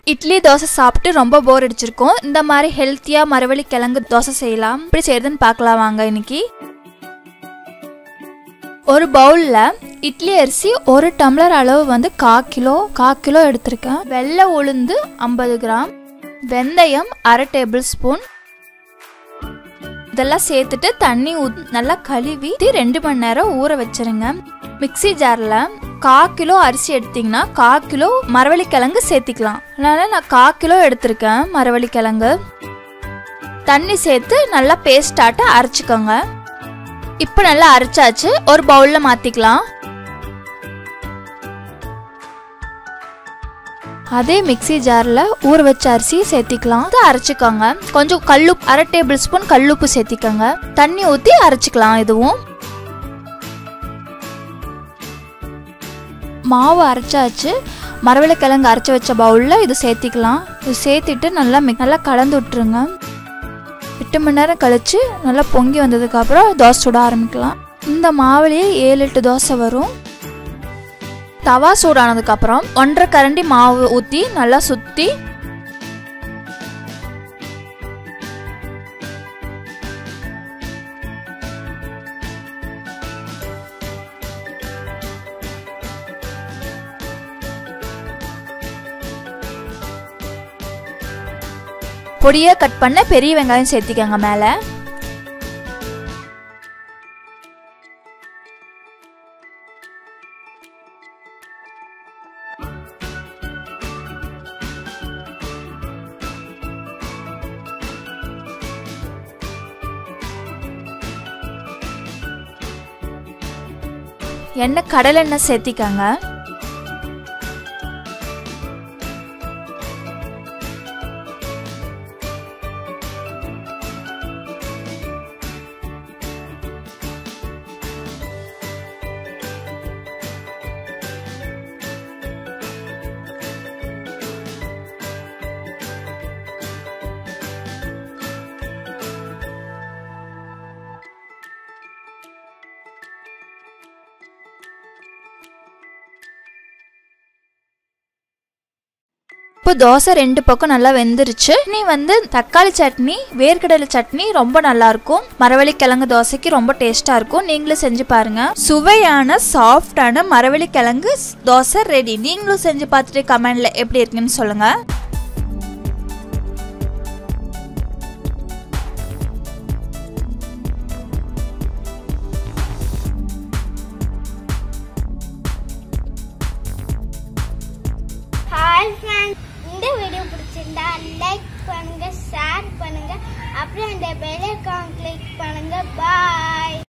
இட்லி தோசை சாப்பிட்டு ரொம்ப போர் அடிச்சிருக்கோம் இந்த மாதிரி ஹெல்த்தியாக மரவள்ளி கிழங்கு தோசை செய்யலாம் எப்படி செய்யறதுன்னு பார்க்கலாம் வாங்க இன்னைக்கு ஒரு பவுலில் இட்லி அரிசி ஒரு டம்ளர் அளவு வந்து கா கிலோ கா கிலோ எடுத்திருக்கேன் வெள்ளை உளுந்து ஐம்பது கிராம் வெந்தயம் அரை டேபிள் ஸ்பூன் இதெல்லாம் சேர்த்துட்டு தண்ணி ஊத் நல்லா கழுவி ரெண்டு மணி நேரம் ஊற வச்சிருங்க மிக்ஸி ஜாரில் கா கிலோ அரிசி எடுத்தீங்கன்னா கா கிலோ மரவள்ளி கிழங்கு சேர்த்திக்கலாம் அதனால நான் கா கிலோ எடுத்திருக்கேன் மரவள்ளி கிழங்கு தண்ணி சேர்த்து நல்லா பேஸ்ட் ஆட்ட அரைச்சிக்கோங்க இப்போ நல்லா அரைச்சாச்சு ஒரு பவுலில் மாற்றிக்கலாம் அதே மிக்ஸி ஜாரில் ஊற வச்ச அரிசி சேர்த்திக்கலாம் அதை அரைச்சிக்கோங்க கொஞ்சம் கல்லுப்பு அரை டேபிள் ஸ்பூன் கல்லுப்பு சேர்த்திக்கோங்க தண்ணி ஊற்றி அரைச்சிக்கலாம் இதுவும் மாவு அரைச்சாச்சு மரவள்ளிக்கிழங்கு அரைச்சி வச்ச பவுலில் இது சேர்த்திக்கலாம் இது சேர்த்திட்டு நல்லா மிக் நல்லா கலந்து விட்டுருங்க எட்டு மணி நேரம் கழித்து நல்லா பொங்கி வந்ததுக்கப்புறம் தோசை சுட ஆரம்பிக்கலாம் இந்த மாவுலேயே ஏழு எட்டு தோசை வரும் தவா சூடானதுக்கப்புறம் ஒன்றரை கரண்டி மாவு ஊற்றி நல்லா சுற்றி பொடியாக கட் பண்ண பெரிய வெங்காயம் சேர்த்திக்கோங்க மேலே எண்ணெய் கடலெண்ணெய் சேர்த்திக்கங்க இப்போ தோசை ரெண்டு பக்கம் நல்லா வெந்துருச்சு நீ வந்து தக்காளி சட்னி வேர்க்கடலை சட்னி ரொம்ப நல்லா இருக்கும் மரவள்ளி கிழங்கு தோசைக்கு ரொம்ப டேஸ்டா இருக்கும் நீங்களும் செஞ்சு பாருங்க சுவையான சாஃப்டான மரவள்ளி கிழங்கு தோசை ரெடி நீங்களும் செஞ்சு பார்த்துட்டு கமெண்ட்ல எப்படி இருக்குன்னு சொல்லுங்க ஹாய் ஃப்ரெண்ட்ஸ் இந்த வீடியோ பிடிச்சிருந்தா லைக் பண்ணுங்க ஷேர் பண்ணுங்க அப்புறம் இந்த பெல் ஐக்கான் கிளிக் பண்ணுங்க பாய்